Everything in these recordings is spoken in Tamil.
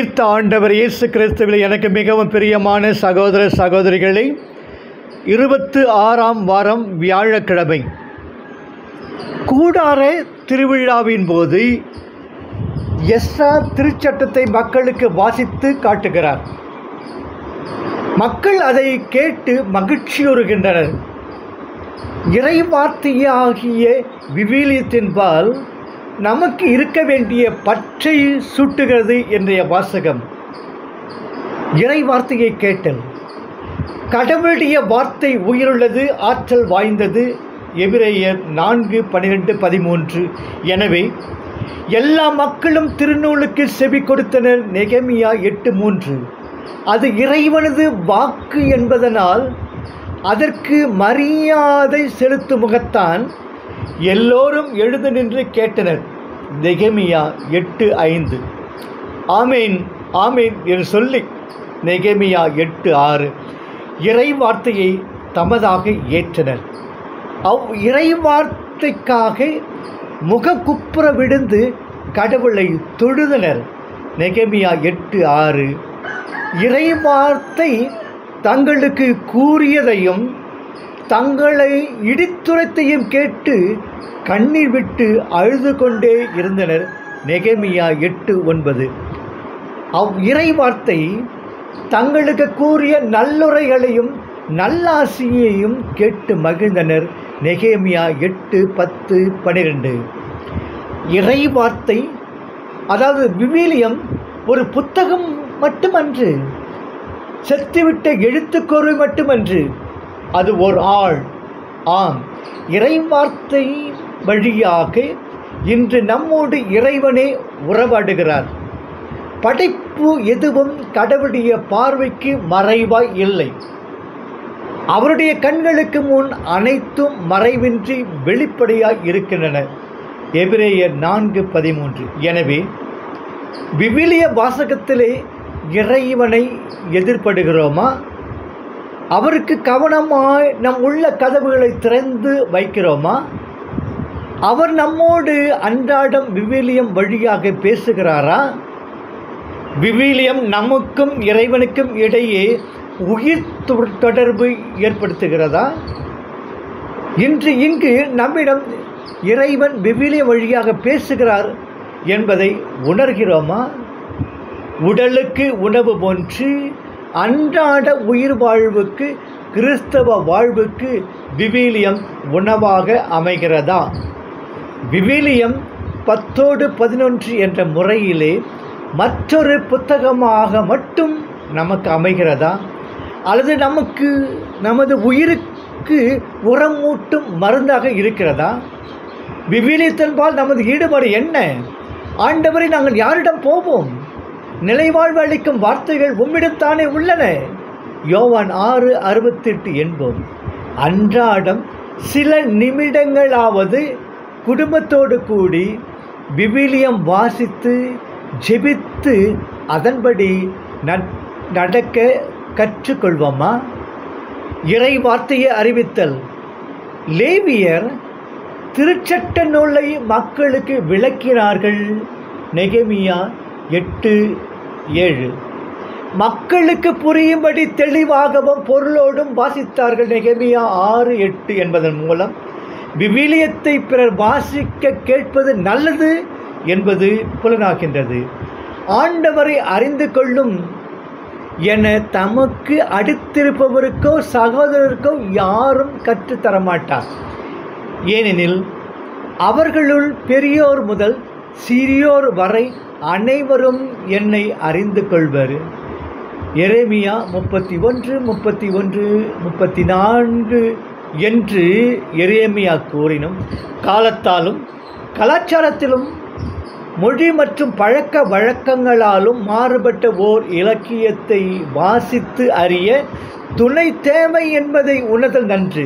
உயிர்த்த ஆண்டவர் இயேசு கிறிஸ்துவில் எனக்கு மிகவும் பிரியமான சகோதர சகோதரிகளை இருபத்து ஆறாம் வாரம் வியாழக்கிழமை கூடார திருவிழாவின் போது எஸ்ரா திருச்சட்டத்தை மக்களுக்கு வாசித்து காட்டுகிறார் மக்கள் அதை கேட்டு மகிழ்ச்சியுறுகின்றனர் இறைவார்த்தையாகிய விவிலியத்தின்பால் நமக்கு இருக்க வேண்டிய பற்றை சுட்டுகிறது இன்றைய வாசகம் இறை வார்த்தையை கேட்டல் கடவுளுடைய வார்த்தை உயிருள்ளது ஆற்றல் வாய்ந்தது எபிரேயர் நான்கு பன்னிரெண்டு பதிமூன்று எனவே எல்லா மக்களும் திருநூலுக்கு செவி கொடுத்தனர் நெகமியா எட்டு மூன்று அது இறைவனது வாக்கு என்பதனால் அதற்கு மரியாதை செலுத்தும் முகத்தான் எல்லோரும் எழுந்து நின்று கேட்டனர் நெகமியா எட்டு ஐந்து ஆமேன் ஆமேன் என்று சொல்லி நெகமியா எட்டு ஆறு இறை வார்த்தையை தமதாக ஏற்றனர் அவ் இறை வார்த்தைக்காக முகக்குப்புற விழுந்து கடவுளை தொழுதனர் நெகமியா எட்டு ஆறு இறை வார்த்தை தங்களுக்கு கூறியதையும் தங்களை இடித்துரைத்தையும் கேட்டு கண்ணீர் விட்டு அழுது கொண்டே இருந்தனர் நெகமியா எட்டு ஒன்பது அவ் இறை வார்த்தை தங்களுக்கு கூறிய நல்லுரைகளையும் நல்லாசியையும் கேட்டு மகிழ்ந்தனர் நெகேமியா எட்டு பத்து பன்னிரெண்டு இறை வார்த்தை அதாவது விவிலியம் ஒரு புத்தகம் மட்டுமன்று செத்துவிட்ட எழுத்துக்கொரு மட்டுமன்று அது ஒரு ஆள் ஆம் இறை வார்த்தை வழியாக இன்று நம்மோடு இறைவனே உறவாடுகிறார் படைப்பு எதுவும் கடவுளுடைய பார்வைக்கு மறைவாய் இல்லை அவருடைய கண்களுக்கு முன் அனைத்தும் மறைவின்றி வெளிப்படையாய் இருக்கின்றன எபிரேயர் நான்கு பதிமூன்று எனவே விவிலிய வாசகத்திலே இறைவனை எதிர்ப்படுகிறோமா அவருக்கு கவனமாய் நம் உள்ள கதவுகளை திறந்து வைக்கிறோமா அவர் நம்மோடு அன்றாடம் விவிலியம் வழியாக பேசுகிறாரா விவிலியம் நமக்கும் இறைவனுக்கும் இடையே உயிர் தொடர்பு ஏற்படுத்துகிறதா இன்று இங்கு நம்மிடம் இறைவன் விவிலிய வழியாக பேசுகிறார் என்பதை உணர்கிறோமா உடலுக்கு உணவு போன்று அன்றாட உயிர் வாழ்வுக்கு கிறிஸ்தவ வாழ்வுக்கு விவிலியம் உணவாக அமைகிறதா விவிலியம் பத்தோடு பதினொன்று என்ற முறையிலே மற்றொரு புத்தகமாக மட்டும் நமக்கு அமைகிறதா அல்லது நமக்கு நமது உயிருக்கு உரமூட்டும் மருந்தாக இருக்கிறதா விவிலியத்தின்பால் நமது ஈடுபாடு என்ன ஆண்டவரை நாங்கள் யாரிடம் போவோம் நிலைவாழ்வு அளிக்கும் வார்த்தைகள் உம்மிடத்தானே உள்ளன யோவான் ஆறு அறுபத்தெட்டு என்போம் அன்றாடம் சில நிமிடங்களாவது குடும்பத்தோடு கூடி விவிலியம் வாசித்து ஜெபித்து அதன்படி நடக்க கற்றுக்கொள்வோமா இறை வார்த்தையை அறிவித்தல் லேவியர் திருச்சட்ட நூலை மக்களுக்கு விளக்கினார்கள் நெகமியா எட்டு ஏழு மக்களுக்கு புரியும்படி தெளிவாகவும் பொருளோடும் வாசித்தார்கள் நெகமியா ஆறு எட்டு என்பதன் மூலம் விவிலியத்தை பிறர் வாசிக்க கேட்பது நல்லது என்பது புலனாகின்றது ஆண்டவரை அறிந்து கொள்ளும் என தமக்கு அடுத்திருப்பவருக்கோ சகோதரருக்கோ யாரும் கற்றுத்தரமாட்டார் ஏனெனில் அவர்களுள் பெரியோர் முதல் சிறியோர் வரை அனைவரும் என்னை அறிந்து கொள்வர் எரேமியா முப்பத்தி ஒன்று முப்பத்தி ஒன்று முப்பத்தி நான்கு என்று எரேமியா கூறினும் காலத்தாலும் கலாச்சாரத்திலும் மொழி மற்றும் பழக்க வழக்கங்களாலும் மாறுபட்ட ஓர் இலக்கியத்தை வாசித்து அறிய துணை தேவை என்பதை உணர்தல் நன்று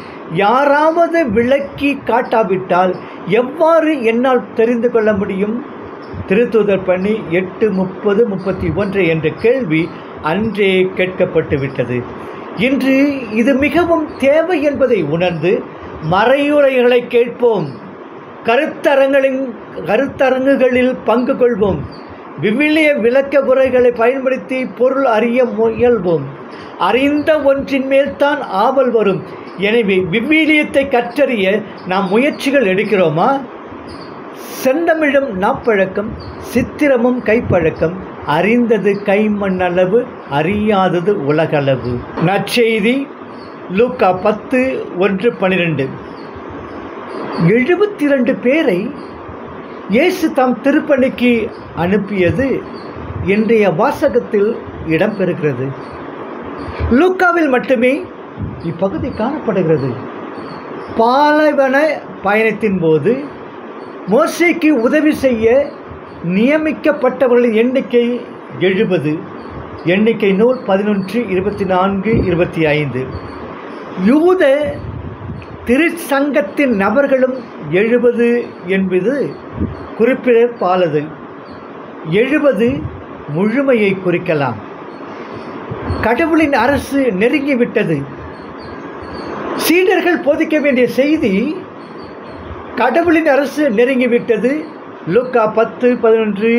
யாராவது விளக்கி காட்டாவிட்டால் எவ்வாறு என்னால் தெரிந்து கொள்ள முடியும் திருத்துதர் பணி எட்டு முப்பது முப்பத்தி ஒன்று என்ற கேள்வி அன்றே கேட்கப்பட்டு விட்டது இன்று இது மிகவும் தேவை என்பதை உணர்ந்து மறையுரைகளை கேட்போம் கருத்தரங்களின் கருத்தரங்குகளில் பங்கு கொள்வோம் விவிலிய விளக்க உரைகளை பயன்படுத்தி பொருள் அறிய முயல்வோம் அறிந்த ஒன்றின் மேல்தான் ஆவல் வரும் எனவே விவிலியத்தை கற்றறிய நாம் முயற்சிகள் எடுக்கிறோமா செந்தமிழும் நாப்பழக்கம் சித்திரமும் கைப்பழக்கம் அறிந்தது கைமண்ணளவு அறியாதது உலகளவு நற்செய்தி லூக்கா பத்து ஒன்று பன்னிரெண்டு எழுபத்தி ரெண்டு பேரை இயேசு தாம் திருப்பணிக்கு அனுப்பியது இன்றைய வாசகத்தில் இடம்பெறுகிறது லூக்காவில் மட்டுமே இப்பகுதி காணப்படுகிறது பாலைவன பயணத்தின் போது மோசைக்கு உதவி செய்ய நியமிக்கப்பட்டவர்களின் எண்ணிக்கை எழுபது எண்ணிக்கை நூல் பதினொன்று இருபத்தி நான்கு இருபத்தி ஐந்து யூத திருச்சங்கத்தின் நபர்களும் எழுபது என்பது குறிப்பிடப்பாலது எழுபது முழுமையை குறிக்கலாம் கடவுளின் அரசு நெருங்கிவிட்டது சீடர்கள் போதிக்க வேண்டிய செய்தி கடவுளின் அரசு நெருங்கிவிட்டது லூக்கா பத்து பதினொன்று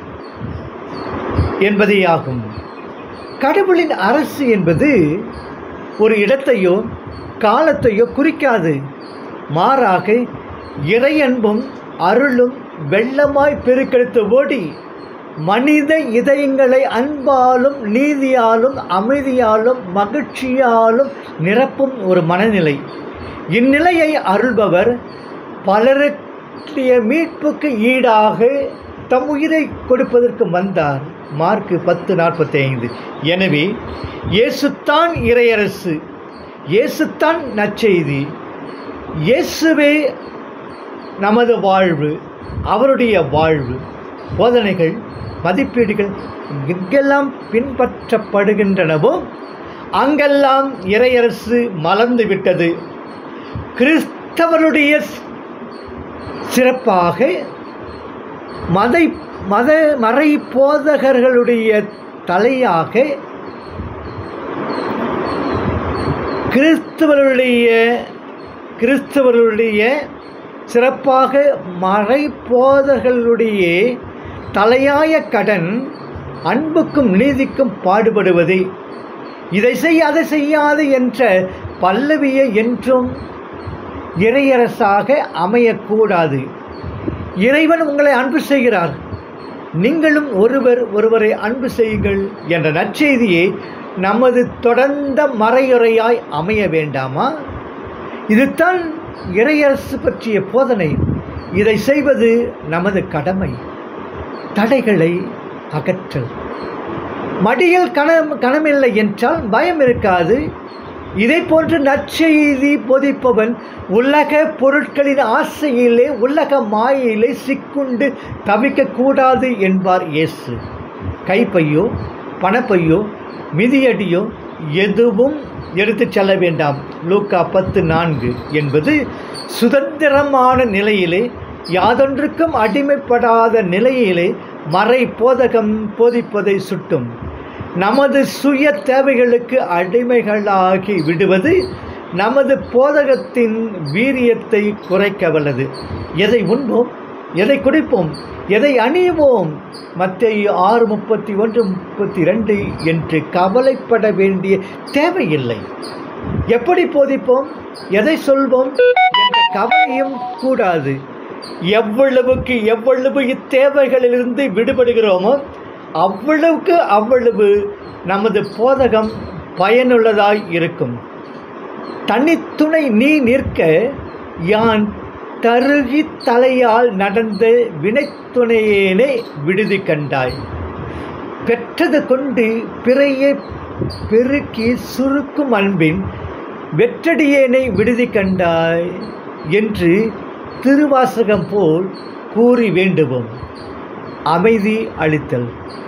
என்பதே ஆகும் கடவுளின் அரசு என்பது ஒரு இடத்தையோ காலத்தையோ குறிக்காது மாறாக இறையன்பும் அருளும் வெள்ளமாய் பெருக்கெடுத்து ஓடி மனித இதயங்களை அன்பாலும் நீதியாலும் அமைதியாலும் மகிழ்ச்சியாலும் நிரப்பும் ஒரு மனநிலை இந்நிலையை அருள்பவர் பலருடைய மீட்புக்கு ஈடாக தம் உயிரை கொடுப்பதற்கு வந்தார் மார்க்கு பத்து நாற்பத்தி ஐந்து எனவே இயேசுத்தான் இறையரசு இயேசுத்தான் நற்செய்தி இயேசுவே நமது வாழ்வு அவருடைய வாழ்வு போதனைகள் மதிப்பீடுகள் எங்கெல்லாம் பின்பற்றப்படுகின்றனவோ அங்கெல்லாம் இறையரசு மலர்ந்து விட்டது கிறிஸ்தவருடைய சிறப்பாக மதை மத மறை போதகர்களுடைய தலையாக கிறிஸ்தவருடைய கிறிஸ்தவர்களுடைய சிறப்பாக மறை போதர்களுடைய தலையாய கடன் அன்புக்கும் நீதிக்கும் பாடுபடுவது இதை செய் அதை செய்யாது என்ற பல்லவியை என்றும் இறையரசாக அமையக்கூடாது இறைவன் உங்களை அன்பு செய்கிறார் நீங்களும் ஒருவர் ஒருவரை அன்பு செய்யுங்கள் என்ற நற்செய்தியை நமது தொடர்ந்த மறையுறையாய் அமைய வேண்டாமா இதுதான் இறையரசு பற்றிய போதனை இதை செய்வது நமது கடமை தடைகளை அகற்றல் மடியில் கணம் கணமில்லை என்றால் பயம் இருக்காது இதை போன்று நற்செய்தி போதிப்பவன் உலக பொருட்களின் ஆசையிலே உலக மாயிலே சிக்குண்டு தவிக்கக்கூடாது என்பார் இயேசு கைப்பையோ பணப்பையோ மிதியடியோ எதுவும் எடுத்துச் செல்ல வேண்டாம் லூக்கா பத்து நான்கு என்பது சுதந்திரமான நிலையிலே யாதொன்றுக்கும் அடிமைப்படாத நிலையிலே மறை போதகம் போதிப்பதை சுட்டும் நமது சுய தேவைகளுக்கு அடிமைகளாகி விடுவது நமது போதகத்தின் வீரியத்தை குறைக்க வல்லது எதை உண்போம் எதை குடிப்போம் எதை அணிவோம் மத்திய ஆறு முப்பத்தி ஒன்று முப்பத்தி ரெண்டு என்று கவலைப்பட வேண்டிய தேவையில்லை எப்படி போதிப்போம் எதை சொல்வோம் என்ற கவலையும் கூடாது எவ்வளவுக்கு எவ்வளவு இத்தேவைகளிலிருந்து விடுபடுகிறோமோ அவ்வளவுக்கு அவ்வளவு நமது போதகம் பயனுள்ளதாய் இருக்கும் தனித்துணை நீ நிற்க யான் தருகி தலையால் நடந்த வினைத்துணையேனே விடுதி கண்டாய் பெற்றது கொண்டு பிறையை பெருக்கி சுருக்கும் அன்பின் வெற்றடியேனை விடுதி கண்டாய் என்று திருவாசகம் போல் கூறி வேண்டுவோம் அமைதி அளித்தல்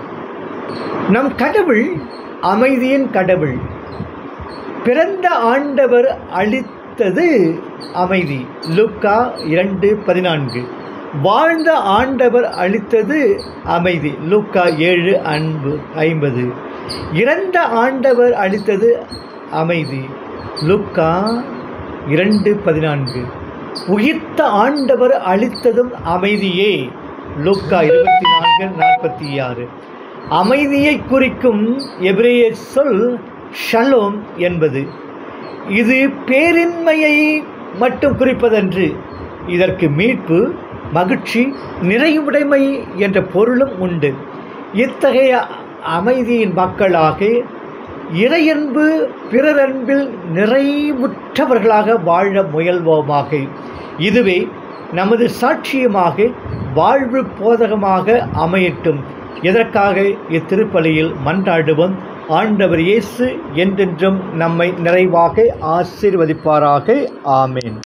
நம் கடவுள் அமைதியின் கடவுள் பிறந்த ஆண்டவர் அளித்தது அமைதி லுக்கா இரண்டு பதினான்கு வாழ்ந்த ஆண்டவர் அளித்தது அமைதி லூக்கா ஏழு அன்பு ஐம்பது இறந்த ஆண்டவர் அளித்தது அமைதி லுக்கா இரண்டு பதினான்கு உயிர்த்த ஆண்டவர் அளித்ததும் அமைதியே லூக்கா இருபத்தி நான்கு நாற்பத்தி இருபத்தி ஆறு அமைதியை குறிக்கும் எபிரேய சொல் ஷலோம் என்பது இது பேரின்மையை மட்டும் குறிப்பதன்று இதற்கு மீட்பு மகிழ்ச்சி நிறைவுடைமை என்ற பொருளும் உண்டு இத்தகைய அமைதியின் மக்களாக இறையன்பு பிறரன்பில் நிறைவுற்றவர்களாக வாழ முயல்வோமாக இதுவே நமது சாட்சியமாக வாழ்வு போதகமாக அமையட்டும் இதற்காக இத்திருப்பலியில் மன்றாடுவோம் ஆண்டவர் இயேசு என்றென்றும் நம்மை நிறைவாக ஆசீர்வதிப்பாராக ஆமேன்